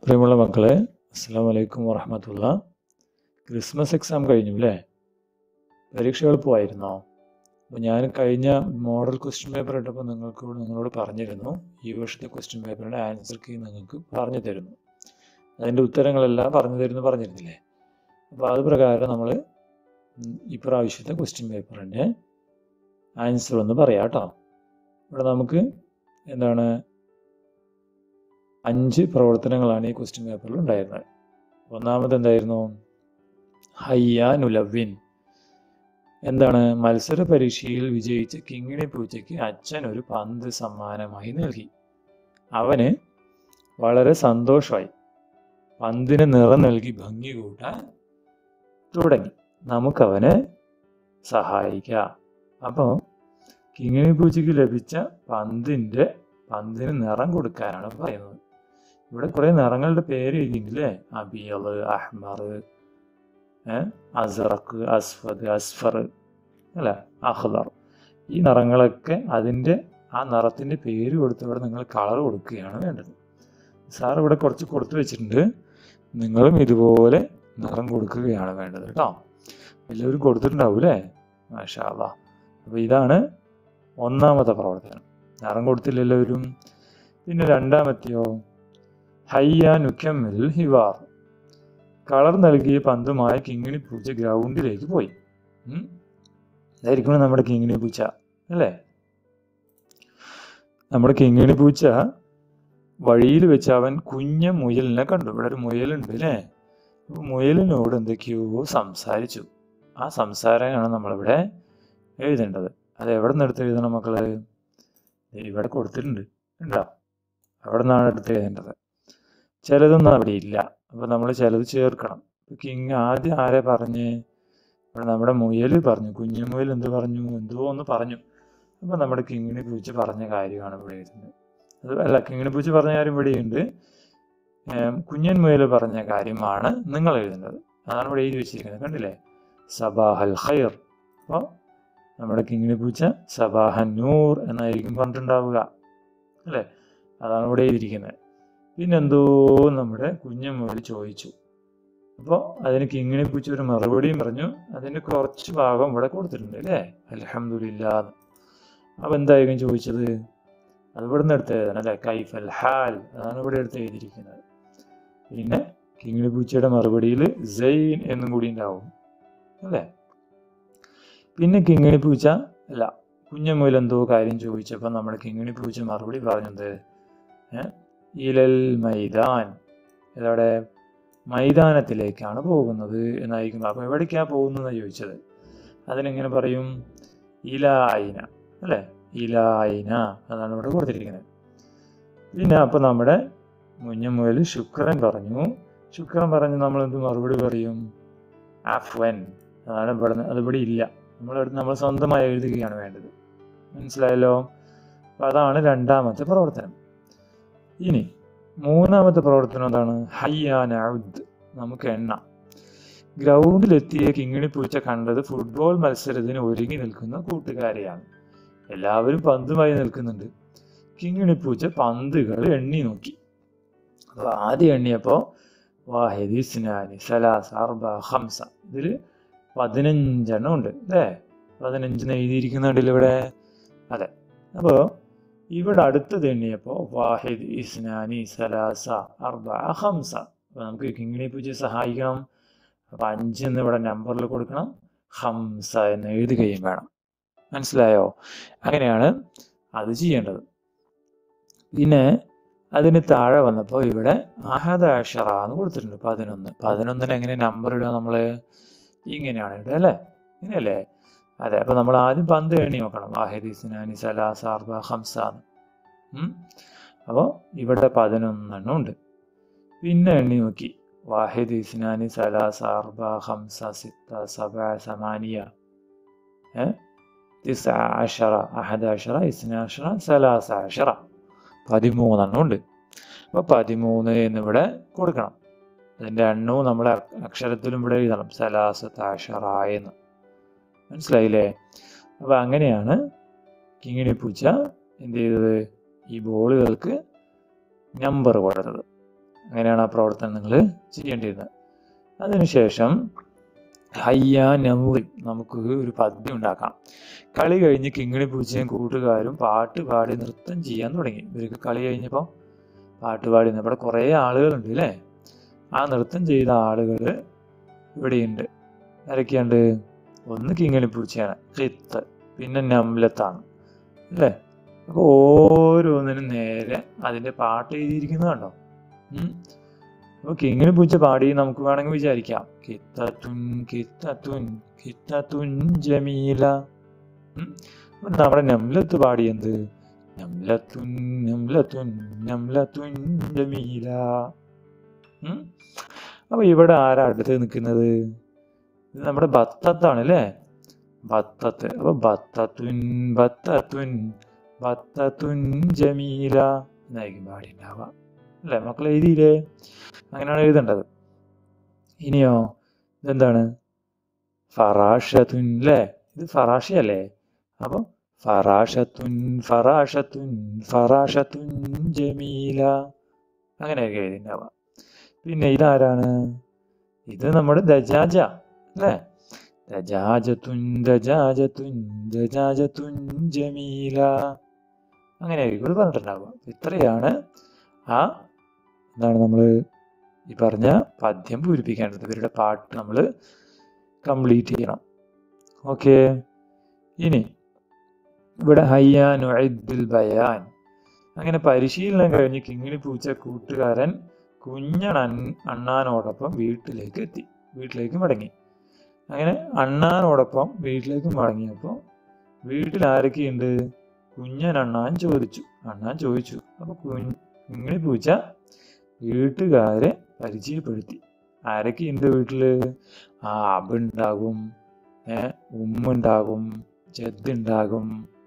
പ്രിയമുള്ള മക്കളെ അസ്സാം വലൈക്കും വറഹമത്തുള്ള ക്രിസ്മസ് എക്സാം കഴിഞ്ഞു അല്ലേ പരീക്ഷ എളുപ്പമായിരുന്നോ അപ്പോൾ ഞാൻ കഴിഞ്ഞ മോഡൽ ക്വസ്റ്റ്യൻ പേപ്പർ ഇട്ടപ്പോൾ നിങ്ങൾക്ക് നിങ്ങളോട് പറഞ്ഞിരുന്നു ഈ വർഷത്തെ ക്വസ്റ്റ്യൻ പേപ്പറിൻ്റെ ആൻസർ കീ നിങ്ങൾക്ക് പറഞ്ഞു തരുന്നു അതിൻ്റെ ഉത്തരങ്ങളെല്ലാം പറഞ്ഞു തരുന്നു പറഞ്ഞിരുന്നില്ലേ അപ്പോൾ അത് പ്രകാരം നമ്മൾ ഇപ്രാവശ്യത്തെ ക്വസ്റ്റ്യൻ പേപ്പറിൻ്റെ ആൻസർ ഒന്ന് പറയാം കേട്ടോ ഇവിടെ നമുക്ക് എന്താണ് അഞ്ച് പ്രവർത്തനങ്ങളാണ് ഈ ക്വസ്റ്റ്യൻ പേപ്പറിൽ ഉണ്ടായിരുന്നത് ഒന്നാമത് എന്തായിരുന്നു ഹയ്യാനുലവിൻ എന്താണ് മത്സര പരീക്ഷയിൽ വിജയിച്ച കിങ്ങിണി പൂച്ചയ്ക്ക് അച്ഛൻ ഒരു പന്ത് സമ്മാനമായി നൽകി അവന് വളരെ സന്തോഷമായി പന്തിന് നിറം നൽകി ഭംഗി കൂട്ടാൻ തുടങ്ങി നമുക്കവനെ സഹായിക്കാം അപ്പോൾ കിങ്ങിണി പൂച്ചയ്ക്ക് ലഭിച്ച പന്തിൻ്റെ പന്തിന് നിറം കൊടുക്കാനാണ് പറയുന്നത് ഇവിടെ കുറേ നിറങ്ങളുടെ പേര് എഴുതിയിട്ടില്ലേ അബിയൽ അഹ്മർ അസറക്ക് അസ്ഫദ് അസ്ഫർ അല്ല അഹ്ദർ ഈ നിറങ്ങളൊക്കെ അതിൻ്റെ ആ നിറത്തിൻ്റെ പേര് കൊടുത്തവിടെ നിങ്ങൾ കളർ കൊടുക്കുകയാണ് വേണ്ടത് സാർ ഇവിടെ കുറച്ച് കൊടുത്തു വെച്ചിട്ടുണ്ട് നിങ്ങളും ഇതുപോലെ നിറം കൊടുക്കുകയാണ് വേണ്ടത് കേട്ടോ എല്ലാവരും കൊടുത്തിട്ടുണ്ടാവും അല്ലേ മാഷാ അല്ലാ അപ്പോൾ ഇതാണ് ഒന്നാമത്തെ പ്രവർത്തനം നിറം കൊടുത്തില്ല എല്ലാവരും പിന്നെ രണ്ടാമത്തെയോ ഹയ്യ നുക്കമ്മിൽ ഹിവാർ കളർ നൽകിയ പന്തുമായി കിങ്ങിണി പൂച്ച ഗ്രൗണ്ടിലേക്ക് പോയി ഉം. ഇതായിരിക്കണം നമ്മുടെ കിങ്ങിണി പൂച്ച അല്ലേ നമ്മുടെ കിങ്ങിണി പൂച്ച വഴിയിൽ വെച്ച് അവൻ കുഞ്ഞ മുയലിനെ കണ്ടു ഇവിടെ ഒരു മുയലുണ്ട് അല്ലേ അപ്പൊ മുയലിനോട് എന്തൊക്കെയോ സംസാരിച്ചു ആ സംസാരമാണ് നമ്മളിവിടെ എഴുതേണ്ടത് അത് എവിടെ നിന്ന് എടുത്ത് എഴുതണം മക്കള് ദേ ഇവിടെ കൊടുത്തിട്ടുണ്ട് ഉണ്ടോ അവിടെ നിന്നാണ് എടുത്ത് എഴുതേണ്ടത് ചിലതൊന്നും അവിടെ ഇല്ല അപ്പൊ നമ്മൾ ചിലത് ചേർക്കണം ഇപ്പൊ കിങ് ആദ്യം ആരെ പറഞ്ഞ് ഇവിടെ നമ്മുടെ മുയൽ പറഞ്ഞു കുഞ്ഞു മുയൽ എന്ത് പറഞ്ഞു എന്തോ ഒന്ന് പറഞ്ഞു അപ്പൊ നമ്മുടെ കിങ്ങിനെ പൂച്ച പറഞ്ഞ കാര്യമാണ് ഇവിടെ എഴുതുന്നത് അത് അല്ല കിങ്ങിനെ പൂച്ച പറഞ്ഞ കാര്യം ഇവിടെയുണ്ട് ഏം, കുഞ്ഞൻ മുയൽ പറഞ്ഞ കാര്യമാണ് നിങ്ങൾ എഴുതുന്നത് അതാണ് ഇവിടെ എഴുതി വെച്ചിരിക്കുന്നത് കണ്ടില്ലേ സബാഹൽ ഖൈർ അപ്പോൾ നമ്മുടെ കിങ്ങിണി പൂച്ച സബാഹൻ നൂർ എന്നായിരിക്കും പറഞ്ഞിട്ടുണ്ടാവുക അല്ലേ അതാണ് ഇവിടെ എഴുതിയിരിക്കുന്നത് പിന്നെന്തോ നമ്മുടെ കുഞ്ഞമ്മൂര് ചോദിച്ചു അപ്പോൾ അതിന് കിങ്ങിണി പൂച്ച ഒരു മറുപടിയും പറഞ്ഞു അതിൻ്റെ കുറച്ച് ഭാഗം ഇവിടെ കൊടുത്തിട്ടുണ്ട് അല്ലേ അലഹമില്ലാന്ന് അപ്പോൾ എന്തായിരിക്കും ചോദിച്ചത് അത് ഇവിടെ നിന്ന് എടുത്ത് എഴുതണം അല്ലേ കൈഫൽ ഹാൽ അതാണ് ഇവിടെ എടുത്ത് എഴുതിയിരിക്കുന്നത് പിന്നെ കിങ്ങിണി പൂച്ചയുടെ മറുപടിയിൽ സെയിൻ എന്നും കൂടി ഉണ്ടാവും അല്ലേ പിന്നെ കിങ്ങിണി പൂച്ച അല്ല കുഞ്ഞമ്മൂൽ എന്തോ കാര്യം ചോദിച്ചപ്പോൾ നമ്മുടെ കിങ്ങിണി പൂച്ച മറുപടി പറഞ്ഞത് ഏ? ഇലൽ മൈതാൻ ഇതവിടെ മൈതാനത്തിലേക്കാണ് പോകുന്നത് എന്നായിരിക്കും അപ്പോൾ എവിടേക്കാണ് പോകുന്നതെന്ന് ചോദിച്ചത് അതിനെങ്ങനെ പറയും ഇലായിന അല്ലേ ഇലായിന അതാണ് ഇവിടെ കൊടുത്തിരിക്കുന്നത് പിന്നെ അപ്പോൾ നമ്മുടെ മുഞ്ഞമുയൽ ശുക്രൻ പറഞ്ഞു ശുക്രൻ പറഞ്ഞ് നമ്മൾ എന്ത് മറുപടി പറയും അഫ്വൻ അതാണ് ഇവിടെ അതിവിടെ ഇല്ല നമ്മളെടുത്ത് നമ്മൾ സ്വന്തമായി എഴുതുകയാണ് വേണ്ടത് മനസ്സിലായല്ലോ അപ്പം അതാണ് രണ്ടാമത്തെ പ്രവർത്തനം ഇനി മൂന്നാമത്തെ പ്രവർത്തനം എന്താണ് ഹയ്യാൻ ഔദ് നമുക്ക് എണ്ണാം ഗ്രൗണ്ടിലെത്തിയ കിങ്ങിണി പൂച്ച കണ്ടത് ഫുട്ബോൾ മത്സരത്തിന് ഒരുങ്ങി നിൽക്കുന്ന കൂട്ടുകാരെയാണ് എല്ലാവരും പന്തുമായി നിൽക്കുന്നുണ്ട് കിങ്ങിണി പൂച്ച പന്തുകൾ എണ്ണി നോക്കി അപ്പോൾ ആദ്യം എണ്ണിയപ്പോൾ വാഹിദ് ഇസ്നാനി സലാസ് അർബ ഹംസ ഇതിൽ പതിനഞ്ചെണ്ണം ഉണ്ട് അല്ലേ പതിനഞ്ചെണ്ണം എഴുതിയിരിക്കുന്നുണ്ടല്ലോ ഇവിടെ അതെ അപ്പോൾ ഇവിടെ അടുത്തത് എണ്ണിയപ്പോൾ വാഹിദ് ഇസ്നാനി സലാസ അർബ ഹംസ അപ്പോൾ നമുക്ക് കിങ്ങിണി പൂജ സഹായിക്കണം അപ്പോൾ അഞ്ച് എന്ന് ഇവിടെ നമ്പറിൽ കൊടുക്കണം ഹംസ എന്ന് എഴുതുകയും വേണം മനസ്സിലായോ അങ്ങനെയാണ് അത് ചെയ്യേണ്ടത് പിന്നെ അതിന് താഴെ വന്നപ്പോൾ ഇവിടെ അഹദ അഷറ എന്ന് കൊടുത്തിട്ടുണ്ട് പതിനൊന്ന് പതിനൊന്നിന് എങ്ങനെ നമ്പർ ഇടുക നമ്മൾ ഇങ്ങനെയാണ് ഇടുക അല്ലേ ഇങ്ങനെയല്ലേ അതെ അപ്പോൾ നമ്മൾ ആദ്യം പന്ത് എണ്ണി നോക്കണം വാഹിദ് ഇസ്നാനി സലാസ അർബ ഹംസ എന്ന് അപ്പോൾ ഇവിടെ പതിനൊന്നെണ്ണം ഉണ്ട് പിന്നെ എണ്ണി നോക്കി വാഹിദ് ഇസ്നാനി സലാസ അർബ ഹംസ സിത്ത സബ സമാനിയ ഏ തിസ അഷറ അഹദ അഷറ ഇസ്ന അഷറ സലാസ അഷറ പതിമൂന്നെണ്ണം ഉണ്ട് അപ്പോൾ പതിമൂന്ന് എന്നിവിടെ കൊടുക്കണം അതിൻ്റെ എണ്ണവും നമ്മൾ അക്ഷരത്തിലും ഇവിടെ എഴുതണം സലാസത്ത് അഷറ എന്ന് മനസ്സിലായില്ലേ അപ്പോൾ അങ്ങനെയാണ് കിങ്ങിണി പൂച്ച എന്ത് ചെയ്തത് ഈ ബോളുകൾക്ക് നമ്പർ കൊടുത്തത് അങ്ങനെയാണ് ആ പ്രവർത്തനം നിങ്ങൾ ചെയ്യേണ്ടിയിരുന്നത് അതിനുശേഷം ഹയ്യ നമുറി നമുക്ക് ഒരു പദ്യം ഉണ്ടാക്കാം കളി കഴിഞ്ഞ് കിങ്ങിണി പൂച്ചയും കൂട്ടുകാരും പാട്ട് പാടി നൃത്തം ചെയ്യാൻ തുടങ്ങി ഇവർക്ക് കളി കഴിഞ്ഞപ്പോൾ പാട്ട് പാടി ഇവിടെ കുറേ ആളുകളുണ്ട് അല്ലേ ആ നൃത്തം ചെയ്ത ആളുകൾ ഇവിടെയുണ്ട് ആരൊക്കെയുണ്ട് ഒന്ന് കിങ്ങിണി പൂച്ചയാണ് ചിത്ത് പിന്നെ നംലത്താണ് അല്ലേ അപ്പോൾ ഓരോന്നിനും നേരെ അതിൻ്റെ പാട്ട് എഴുതിയിരിക്കുന്നത് കണ്ടോ ഉം. അപ്പോൾ കിങ്ങിണി പൂച്ച പാടി നമുക്ക് വേണമെങ്കിൽ വിചാരിക്കാം കിത്തത്തുൻ കിത്തത്തുൻ കിത്തത്തുൻ ജമീല ഉം. അപ്പോൾ നമ്മുടെ നംലത്ത് പാടിയെന്ത് നംലത്തുൻ നംലത്തുൻ നംലത്തുൻ ജമീല ഉം. അപ്പോൾ ഇവിടെ ആരാ അടുത്ത് നിൽക്കുന്നത് ഇത് നമ്മുടെ ബത്തത്താണ് അല്ലേ ബത്തത്ത് അപ്പോൾ ബത്തത്തുൻ ബത്തത്തുൻ ബത്തത്തുൻ ജമീല എന്നായിരിക്കും പാടിണ്ടാവുക അല്ലേ മക്കൾ എഴുതിയില്ലേ അങ്ങനെയാണ് എഴുതേണ്ടത് ഇനിയോ ഇതെന്താണ് ഫറാഷത്തുൻ അല്ലേ ഇത് ഫറാഷയല്ലേ അപ്പോൾ ഫറാഷത്തുൻ ഫറാഷത്തുൻ ഫറാഷത്തുൻ ജമീല അങ്ങനെയൊക്കെ എഴുതിണ്ടാവുക പിന്നെ ഇതാരാണ് ഇത് നമ്മുടെ ദജാജ അല്ലേ ദജാജത്തുൻ ദജാജത്തുൻ ദജാജത്തുൻ ജമീല അങ്ങനെയായിരിക്കും ഇത് പറഞ്ഞിട്ടുണ്ടാവുക ഇത്രയാണ് ആ എന്താണ് നമ്മൾ ഈ പറഞ്ഞ പദ്യം പൂരിപ്പിക്കേണ്ടത് ഇവരുടെ പാട്ട് നമ്മൾ കംപ്ലീറ്റ് ചെയ്യണം ഓക്കെ ഇനി ഇവിടെ ഹയ്യാൻ ഉഅദ്ദുൽ ബയാൻ അങ്ങനെ പരിശീലനം കഴിഞ്ഞ് കിങ്ങിണി പൂച്ച കൂട്ടുകാരൻ കുഞ്ഞണൻ അണ്ണാനോടൊപ്പം വീട്ടിലേക്ക് എത്തി വീട്ടിലേക്ക് മടങ്ങി അങ്ങനെ അണ്ണാനോടൊപ്പം വീട്ടിലേക്ക് മടങ്ങിയപ്പോൾ വീട്ടിൽ ആരൊക്കെയുണ്ട് കുഞ്ഞൻ അണ്ണാൻ ചോദിച്ചു അണ്ണാൻ ചോദിച്ചു അപ്പൊ കുഞ്ഞ് കിങ്ങിണി പൂച്ച വീട്ടുകാരെ പരിചയപ്പെടുത്തി ആരൊക്കെയുണ്ട് വീട്ടില് ആ അബുണ്ടാകും ഏ ഉമ്മുണ്ടാകും ജദ്ദുണ്ടാകും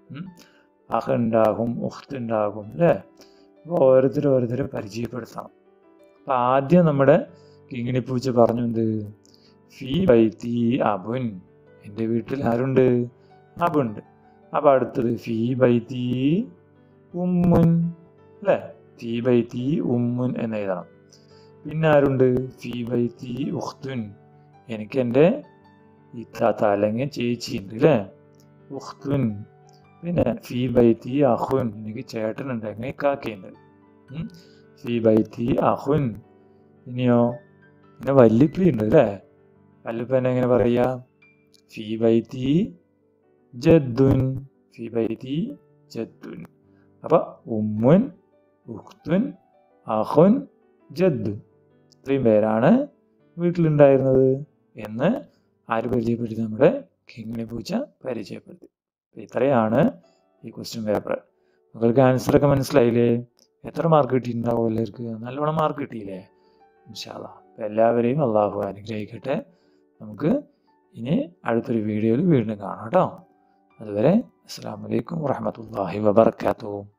അഹ ഉണ്ടാകും ഉഹ്ത്ത് ഉണ്ടാകും അല്ലേ അപ്പോൾ ഓരോരുത്തരും ഓരോരുത്തരും പരിചയപ്പെടുത്തണം അപ്പൊ ആദ്യം നമ്മുടെ കിങ്ങിണി പൂച്ച പറഞ്ഞു എന്ത് ഫീ ബൈത്തി അബുൻ എൻ്റെ വീട്ടിൽ ആരുണ്ട് അബുണ്ട് അപ്പൊ അടുത്തത് ഫീ ബൈത്തി ഉമ്മുൻ അല്ലേ ഫീ ബൈത്തി ഉമ്മുൻ എന്ന് എഴുതണം പിന്നെ ആരുണ്ട് ഫീ ബൈത്തി ഉഖ്തുൻ എനിക്ക് എൻ്റെ ഇത്താത്ത അല്ലെങ്കിൽ ചേച്ചി ഉണ്ട് അല്ലേ ഉഖ്തുൻ പിന്നെ ഫീ ബൈത്തി അഹുൻ എനിക്ക് ചേട്ടനുണ്ട് അങ്ങനെ ഇക്കാക്കയുണ്ട് ഉം. ഫീ ബൈത്തി അഹുൻ ഇനിയോ പിന്നെ വല്ലിപ്പി ഉണ്ട് അല്ലേ വല്ലിപ്പനെ എങ്ങനെ പറയാ ഫീ ബൈത്തി ജദ്ദുൻ ഫീ ബൈത്തി ജദ്ദുൻ അപ്പൊ ഉമ്മുൻ ഉഖ്തുൻ അഹുൻ ജദ്ദുൻ ഇത്രയും പേരാണ് വീട്ടിലുണ്ടായിരുന്നത് എന്ന് ആര് പരിചയപ്പെടുത്തി നമ്മുടെ കിങ്ങിണി പൂച്ച പരിചയപ്പെടുത്തി അപ്പൊ ഇത്രയാണ് ഈ ക്വസ്റ്റ്യൻ പേപ്പർ നിങ്ങൾക്ക് ആൻസറൊക്കെ മനസ്സിലായില്ലേ എത്ര മാർക്ക് കിട്ടിയിട്ടുണ്ടാവും എല്ലാവർക്ക് നല്ലോണം മാർക്ക് കിട്ടിയില്ലേ ഇൻഷാല്ല അപ്പം എല്ലാവരെയും അള്ളാഹു അനുഗ്രഹിക്കട്ടെ നമുക്ക് ഇനി അടുത്തൊരു വീഡിയോയിൽ വീണ്ടും കാണാം കേട്ടോ അതുവരെ അസ്സാം വലൈക്കും വാഹമത്തല്ലാഹി വബർക്കാത്തു